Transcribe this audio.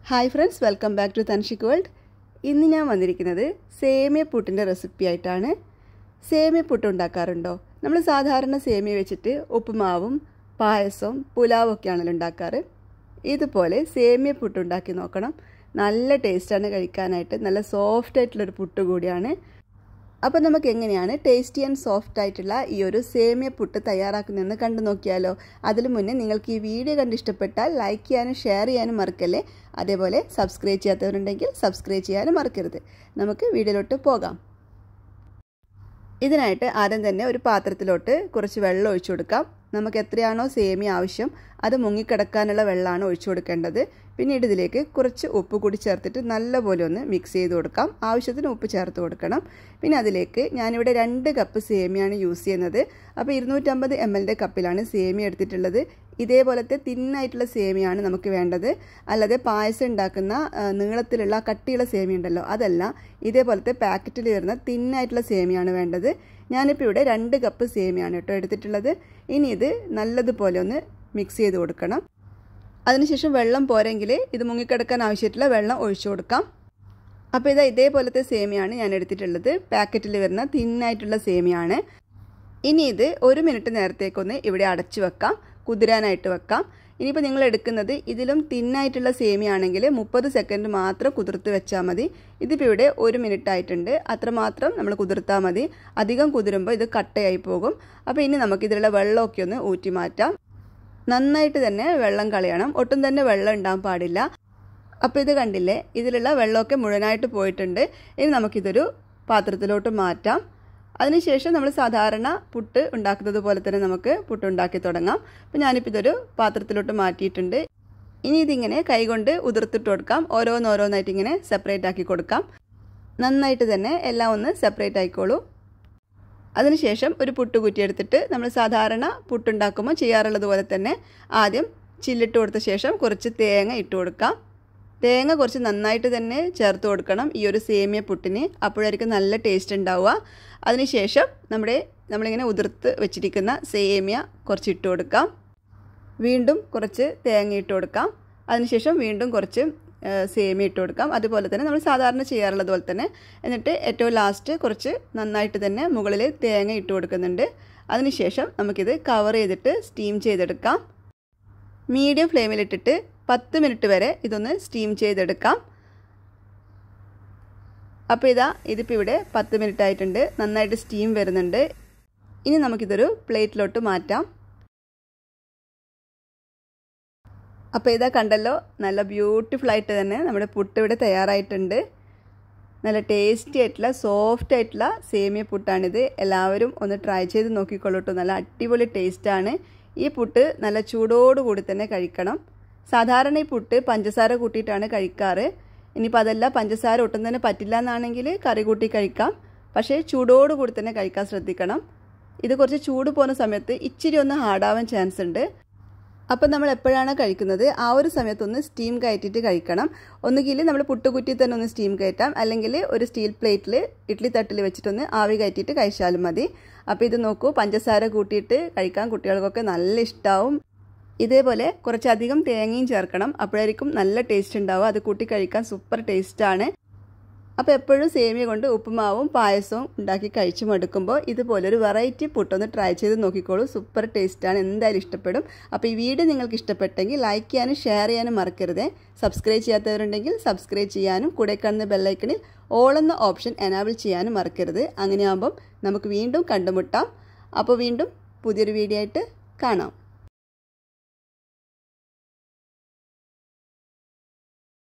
hi friends welcome back to Thanshik world ഇന്ന് ഞാൻ വന്നിരിക്കുന്നത് സേമിയ പുട്ടിൻ്റെ റെസിപ്പി ആയിട്ടാണ് സേമിയ പുട്ട് ഉണ്ടാക്കാറുണ്ടോ നമ്മൾ സാധാരണ സേമിയ വെച്ചിട്ട് ഉപ്പുമാവും പായസവും പുലാവും ഒക്കെയാണല്ലോ ഉണ്ടാക്കാറ് ഇതുപോലെ സേമിയ പുട്ട് ഉണ്ടാക്കി നോക്കണം നല്ല ടേസ്റ്റാണ് കഴിക്കാനായിട്ട് നല്ല സോഫ്റ്റ് ആയിട്ടുള്ളൊരു പുട്ട് കൂടിയാണ് അപ്പോൾ നമുക്ക് എങ്ങനെയാണ് ടേസ്റ്റി ആൻഡ് സോഫ്റ്റ് ആയിട്ടുള്ള ഈ ഒരു സേമിയ പുട്ട് തയ്യാറാക്കുന്നതെന്ന് കണ്ടു നോക്കിയാലോ അതിനു മുന്നേ നിങ്ങൾക്ക് ഈ വീഡിയോ കണ്ട് ഇഷ്ടപ്പെട്ടാൽ ലൈക്ക് ചെയ്യാനും ഷെയർ ചെയ്യാനും മറക്കല്ലേ അതേപോലെ സബ്സ്ക്രൈബ് ചെയ്യാത്തവരുണ്ടെങ്കിൽ സബ്സ്ക്രൈബ് ചെയ്യാനും മറക്കരുത് നമുക്ക് വീഡിയോയിലോട്ട് പോകാം ഇതിനായിട്ട് ആദ്യം തന്നെ ഒരു പാത്രത്തിലോട്ട് കുറച്ച് വെള്ളം ഒഴിച്ചു കൊടുക്കാം നമുക്ക് എത്രയാണോ സേമിയ ആവശ്യം അത് മുങ്ങിക്കിടക്കാനുള്ള വെള്ളമാണ് ഒഴിച്ചു കൊടുക്കേണ്ടത് പിന്നീട് ഇതിലേക്ക് കുറച്ച് ഉപ്പ് കൂടി ചേർത്തിട്ട് നല്ലപോലെ ഒന്ന് മിക്സ് ചെയ്ത് കൊടുക്കാം ആവശ്യത്തിന് ഉപ്പ് ചേർത്ത് കൊടുക്കണം പിന്നെ അതിലേക്ക് ഞാനിവിടെ രണ്ട് കപ്പ് സേമിയാണ് യൂസ് ചെയ്യുന്നത് അപ്പോൾ ഇരുന്നൂറ്റമ്പത് എം എല്ലിൻ്റെ കപ്പിലാണ് സേമിയ എടുത്തിട്ടുള്ളത് ഇതേപോലത്തെ തിന്നായിട്ടുള്ള സേമിയാണ് നമുക്ക് വേണ്ടത് അല്ലാതെ പായസം ഉണ്ടാക്കുന്ന നീളത്തിലുള്ള കട്ടിയുള്ള സേമിയ ഉണ്ടല്ലോ അതല്ല ഇതേപോലത്തെ പാക്കറ്റിൽ വരുന്ന തിന്നായിട്ടുള്ള സേമിയാണ് വേണ്ടത് ഞാനിപ്പോൾ ഇവിടെ രണ്ട് കപ്പ് സേമിയാണ് കേട്ടോ എടുത്തിട്ടുള്ളത് ഇനി ഇത് നല്ലതുപോലെ ഒന്ന് മിക്സ് ചെയ്ത് കൊടുക്കണം അതിനുശേഷം വെള്ളം പോരെങ്കിൽ ഇത് മുങ്ങിക്കിടക്കാൻ ആവശ്യമായിട്ടുള്ള വെള്ളം ഒഴിച്ചു കൊടുക്കാം അപ്പോൾ ഇതാ ഇതേപോലത്തെ സേമിയാണ് ഞാൻ എടുത്തിട്ടുള്ളത് പാക്കറ്റിൽ വരുന്ന തിന്നായിട്ടുള്ള സേമിയാണ് ഇനി ഇത് ഒരു മിനിറ്റ് നേരത്തേക്കൊന്ന് ഇവിടെ അടച്ചു വെക്കാം കുതിരാനായിട്ട് വെക്കാം ഇനിയിപ്പോൾ നിങ്ങൾ എടുക്കുന്നത് ഇതിലും തിന്നായിട്ടുള്ള സേമിയാണെങ്കിൽ മുപ്പത് സെക്കൻഡ് മാത്രം കുതിർത്ത് വെച്ചാൽ മതി ഇതിപ്പോൾ ഇവിടെ ഒരു മിനിറ്റ് ആയിട്ടുണ്ട് അത്രമാത്രം നമ്മൾ കുതിർത്താൽ മതി അധികം കുതിരുമ്പോൾ ഇത് കട്ടയായി പോകും അപ്പോൾ ഇനി നമുക്ക് ഇതിലുള്ള വെള്ളമൊക്കെ ഒന്ന് ഊറ്റി മാറ്റാം നന്നായിട്ട് തന്നെ വെള്ളം കളയണം ഒട്ടും തന്നെ വെള്ളം ഉണ്ടാകാൻ പാടില്ല അപ്പോൾ ഇത് കണ്ടില്ലേ ഇതിലുള്ള വെള്ളമൊക്കെ മുഴുവനായിട്ട് പോയിട്ടുണ്ട് ഇനി നമുക്കിതൊരു പാത്രത്തിലോട്ട് മാറ്റാം അതിനുശേഷം നമ്മൾ സാധാരണ പുട്ട് ഉണ്ടാക്കുന്നത് പോലെ തന്നെ നമുക്ക് പുട്ട് ഉണ്ടാക്കി തുടങ്ങാം അപ്പോൾ ഞാനിപ്പോൾ ഇതൊരു പാത്രത്തിലോട്ട് മാറ്റിയിട്ടുണ്ട് ഇനി ഇതിങ്ങനെ കൈകൊണ്ട് ഉതിർത്തിട്ട് കൊടുക്കാം ഓരോന്നോരോന്നായിട്ട് ഇങ്ങനെ സെപ്പറേറ്റ് ആക്കി കൊടുക്കാം നന്നായിട്ട് തന്നെ എല്ലാം ഒന്ന് സെപ്പറേറ്റ് ആയിക്കോളൂ അതിനുശേഷം ഒരു പുട്ട് കുറ്റി എടുത്തിട്ട് നമ്മൾ സാധാരണ പുട്ടുണ്ടാക്കുമ്പോൾ ചെയ്യാറുള്ളത് പോലെ തന്നെ ആദ്യം ചില്ലിട്ട് കൊടുത്ത ശേഷം കുറച്ച് തേങ്ങ ഇട്ട് കൊടുക്കാം തേങ്ങ കുറച്ച് നന്നായിട്ട് തന്നെ ചേർത്ത് കൊടുക്കണം ഈ ഒരു സേമിയ പുട്ടിന് അപ്പോഴായിരിക്കും നല്ല ടേസ്റ്റ് ഉണ്ടാവുക അതിനുശേഷം നമ്മുടെ നമ്മളിങ്ങനെ ഉതിർത്ത് വെച്ചിരിക്കുന്ന സേമിയ കുറച്ച് ഇട്ട് കൊടുക്കാം വീണ്ടും കുറച്ച് തേങ്ങ ഇട്ട് കൊടുക്കാം അതിനുശേഷം വീണ്ടും കുറച്ച് സേമിയ ഇട്ട് കൊടുക്കാം അതുപോലെ തന്നെ നമ്മൾ സാധാരണ ചെയ്യാറുള്ളത് പോലെ തന്നെ എന്നിട്ട് ഏറ്റവും ലാസ്റ്റ് കുറച്ച് നന്നായിട്ട് തന്നെ മുകളിൽ തേങ്ങ ഇട്ട് കൊടുക്കുന്നുണ്ട് അതിനുശേഷം നമുക്കിത് കവർ ചെയ്തിട്ട് സ്റ്റീം ചെയ്തെടുക്കാം മീഡിയം ഫ്ലെയിമിലിട്ടിട്ട് പത്ത് മിനിറ്റ് വരെ ഇതൊന്ന് സ്റ്റീം ചെയ്തെടുക്കാം അപ്പോൾ ഇതാ ഇതിപ്പോൾ ഇവിടെ പത്ത് മിനിറ്റ് ആയിട്ടുണ്ട് നന്നായിട്ട് സ്റ്റീം വരുന്നുണ്ട് ഇനി നമുക്കിതൊരു പ്ലേറ്റിലോട്ട് മാറ്റാം അപ്പോൾ ഇതാ കണ്ടല്ലോ നല്ല ബ്യൂട്ടിഫുൾ ആയിട്ട് തന്നെ നമ്മുടെ പുട്ട് ഇവിടെ തയ്യാറായിട്ടുണ്ട് നല്ല ടേസ്റ്റി ആയിട്ടുള്ള സോഫ്റ്റ് ആയിട്ടുള്ള സേമിയ പുട്ടാണിത് എല്ലാവരും ഒന്ന് ട്രൈ ചെയ്ത് നോക്കിക്കൊള്ളൂ കേട്ടോ നല്ല അടിപൊളി ടേസ്റ്റാണ് ഈ പുട്ട് നല്ല ചൂടോടുകൂടി തന്നെ കഴിക്കണം സാധാരണ ഈ പുട്ട് പഞ്ചസാര കൂട്ടിയിട്ടാണ് കഴിക്കാറ് ഇനിയിപ്പോൾ അതല്ല പഞ്ചസാര ഒട്ടും തന്നെ പറ്റില്ല എന്നാണെങ്കിൽ കറി കൂട്ടി കഴിക്കാം പക്ഷേ ചൂടോടുകൂടി തന്നെ കഴിക്കാൻ ശ്രദ്ധിക്കണം ഇത് കുറച്ച് ചൂട് പോകുന്ന സമയത്ത് ഇച്ചിരി ഒന്ന് ഹാർഡാവാൻ ചാൻസ് ഉണ്ട് അപ്പം നമ്മൾ എപ്പോഴാണ് കഴിക്കുന്നത് ആ ഒരു സമയത്തൊന്ന് സ്റ്റീം കയറ്റിയിട്ട് കഴിക്കണം ഒന്നുകിൽ നമ്മൾ പുട്ടുകുറ്റി തന്നെ ഒന്ന് സ്റ്റീം കയറ്റാം അല്ലെങ്കിൽ ഒരു സ്റ്റീൽ പ്ലേറ്റിൽ ഇഡ്ഡലി തട്ടിൽ വെച്ചിട്ടൊന്ന് ആവി കയറ്റിയിട്ട് കഴിച്ചാലും മതി അപ്പോൾ ഇത് നോക്കൂ പഞ്ചസാര കൂട്ടിയിട്ട് കഴിക്കാൻ കുട്ടികൾക്കൊക്കെ നല്ല ഇഷ്ടമാവും ഇതേപോലെ കുറച്ചധികം തേങ്ങയും ചേർക്കണം അപ്പോഴായിരിക്കും നല്ല ടേസ്റ്റ് ഉണ്ടാവുക അത് കൂട്ടി കഴിക്കാൻ സൂപ്പർ ടേസ്റ്റാണ് അപ്പോൾ എപ്പോഴും സേമിയ കൊണ്ട് ഉപ്പുമാവും പായസവും ഉണ്ടാക്കി കഴിച്ചു മടുക്കുമ്പോൾ ഇതുപോലൊരു വെറൈറ്റി പുട്ടൊന്ന് ട്രൈ ചെയ്ത് നോക്കിക്കോളൂ സൂപ്പർ ടേസ്റ്റാണ് എന്തായാലും ഇഷ്ടപ്പെടും അപ്പോൾ ഈ വീഡിയോ നിങ്ങൾക്ക് ഇഷ്ടപ്പെട്ടെങ്കിൽ ലൈക്ക് ചെയ്യാനും ഷെയർ ചെയ്യാനും മറക്കരുത് സബ്സ്ക്രൈബ് ചെയ്യാത്തവരുണ്ടെങ്കിൽ സബ്സ്ക്രൈബ് ചെയ്യാനും കൂടെ കാണുന്ന ബെല്ലൈക്കണിൽ ഓൾ എന്ന ഓപ്ഷൻ എനാബിൾ ചെയ്യാനും മറക്കരുത് അങ്ങനെയാകുമ്പം നമുക്ക് വീണ്ടും കണ്ടുമുട്ടാം അപ്പോൾ വീണ്ടും പുതിയൊരു വീഡിയോ ആയിട്ട് കാണാം